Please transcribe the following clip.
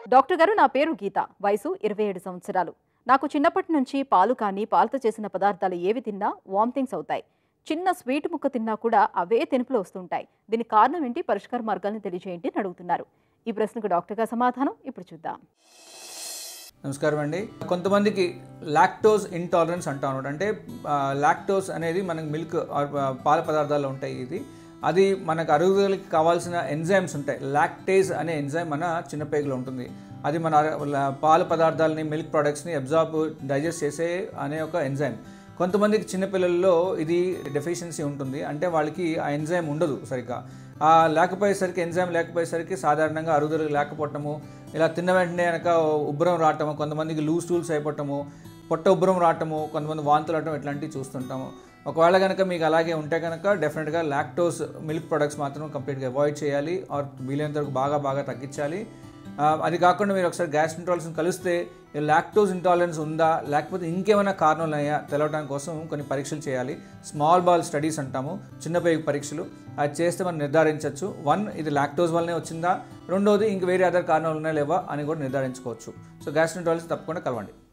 doctor గారు నా పేరు గీత వయసు ఇరవై ఏడు సంవత్సరాలు నాకు చిన్నప్పటి నుంచి పాలు కానీ పాలతో చేసిన పదార్థాలు ఏవి తిన్నా వామిటింగ్స్ అవుతాయి చిన్న స్వీట్ ముక్క తిన్నా కూడా అవే తెనుపులు వస్తుంటాయి దీనికి కారణం ఏంటి పరిష్కార మార్గాలను తెలియజేయండి అని అడుగుతున్నారు ఈ ప్రశ్నకు డాక్టర్ గారి సమాధానం ఇప్పుడు చూద్దాం నమస్కారం అండి కొంతమందికి లాక్టోజ్ ఇంటాలరెన్స్ అంటాం అనమాట అంటే లాక్టోజ్ అనేది మనకి మిల్క్ ఆర్ పాల పదార్థాల్లో ఉంటాయి ఇది అది మనకు అరుగుదలకి కావాల్సిన ఎంజైమ్స్ ఉంటాయి లాక్టేజ్ అనే ఎంజైమ్ మన చిన్నపేగులో ఉంటుంది అది మన అర- ల- పాల పదార్థాలని మిల్క్ ప్రొడక్ట్స్ని అబ్జార్బ్ డైజెస్ట్ చేసే అనే ఒక ఎంజైమ్ కొంతమందికి చిన్నపిల్లల్లో ఇది డెఫిషియన్సీ ఉంటుంది అంటే వాళ్ళకి ఆ ఎంజైమ్ ఉండదు సరిగ్గా ఆ లేకపోయేసరికి ఎంజైమ్ లేకపోయేసరికి సాధారణంగా అరుగుదల లేకపోవటము ఇలా తిన్న వెంటనే కనుక ఉబ్బరం రావటము కొంతమందికి లూజ్ టూల్స్ అయిపోవటము పొట్ట ఉబ్బరం రావటము కొంతమంది వాంతులు రావటం ఇట్లాంటివి చూస్తుంటాము ఒకవేళ కనుక మీకు అలాగే ఉంటే కనుక డెఫినెట్గా లాక్టోస్ మిల్క్ ప్రొడక్ట్స్ మాత్రం కంప్లీట్గా అవాయిడ్ చేయాలి ఆర్ వీలైనంత వరకు బాగా బాగా తగ్గించాలి ఆ, అది కాకుండా మీరు ఒకసారి గ్యాస్ట్రింటాలజిస్ట్ని కలిస్తే ఈ లాక్టోజ్ ఇంటాలరెన్స్ ఉందా లేకపోతే ఇంకేమైనా కారణాలు ఉన్నాయా తెలవడానికి కోసం కొన్ని పరీక్షలు చేయాలి స్మాల్ బాల్ స్టడీస్ అంటాము చిన్న పేగు పరీక్షలు అది చేస్తే మనం నిర్ధారించవచ్చు వన్ ఇది లాక్టోజ్ వల్లనే వచ్చిందా రెండోది ఇంక వేరే అదర్ కారణాలు ఉన్నాయా లేవా అని కూడా నిర్ధారించుకోవచ్చు సో గ్యాస్ట్రింటాలజిస్ట్ తప్పకుండా కలవండి